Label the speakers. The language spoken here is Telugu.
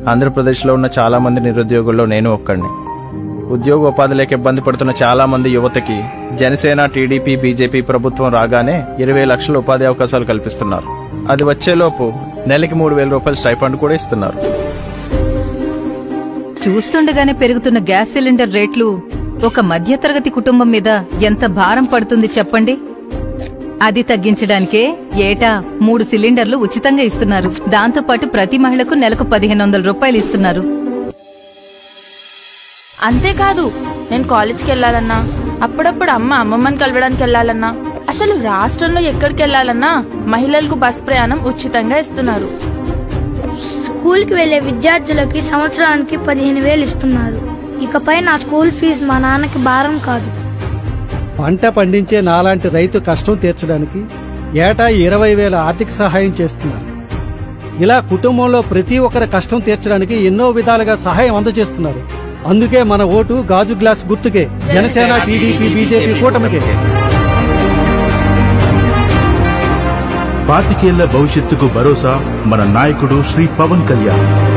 Speaker 1: ఆంధ్రప్రదేశ్లో ఉన్న చాలా మంది నిరుద్యోగుల్లో నేను ఒక్కడిని ఉద్యోగ ఉపాధి లేక ఇబ్బంది పడుతున్న చాలా మంది యువతకి జనసేన టీడీపీ బీజేపీ ప్రభుత్వం రాగానే ఇరవై లక్షల ఉపాధి అవకాశాలు కల్పిస్తున్నారు అది వచ్చేలోపు నెలకి మూడు వేల రూపాయల స్టైఫండ్ కూడా ఇస్తున్నారు
Speaker 2: చూస్తుండగానే పెరుగుతున్న గ్యాస్ సిలిండర్ రేట్లు ఒక మధ్యతరగతి కుటుంబం మీద ఎంత భారం పడుతుంది చెప్పండి అది తగ్గించడానికే ఏటా మూడు సిలిండర్లు ఉచితంగా ఇస్తున్నారు దాంతో పాటు ప్రతి మహిళకు నెలకు పదిహేను వందల రూపాయలు ఇస్తున్నారు
Speaker 3: అంతేకాదు నేను కాలేజ్కి వెళ్ళాలన్నా అప్పుడప్పుడు అమ్మ అమ్మమ్మని కలవడానికి వెళ్ళాలన్నా అసలు రాష్ట్రంలో ఎక్కడికి వెళ్ళాలన్నా మహిళలకు బస్ ప్రయాణం ఉచితంగా ఇస్తున్నారు
Speaker 4: స్కూల్కి వెళ్లే విద్యార్థులకి సంవత్సరానికి పదిహేను వేలు ఇస్తున్నారు ఇకపై నా స్కూల్ ఫీజు మా నాన్నకి భారం కాదు
Speaker 5: పంట పండించే నాలాంటి రైతు కష్టం తీర్చడానికి ఏటా ఇరవై వేల ఆర్థిక సహాయం చేస్తున్నారు ఇలా కుటుంబంలో ప్రతి ఒక్కరి కష్టం తీర్చడానికి ఎన్నో విధాలుగా సహాయం అందజేస్తున్నారు అందుకే మన ఓటు గాజు గ్లాస్ గుర్తుకే జనసేన టీడీపీ బీజేపీ కూటమికే
Speaker 6: పాతికేళ్ల భవిష్యత్తుకు భరోసా మన నాయకుడు శ్రీ పవన్ కళ్యాణ్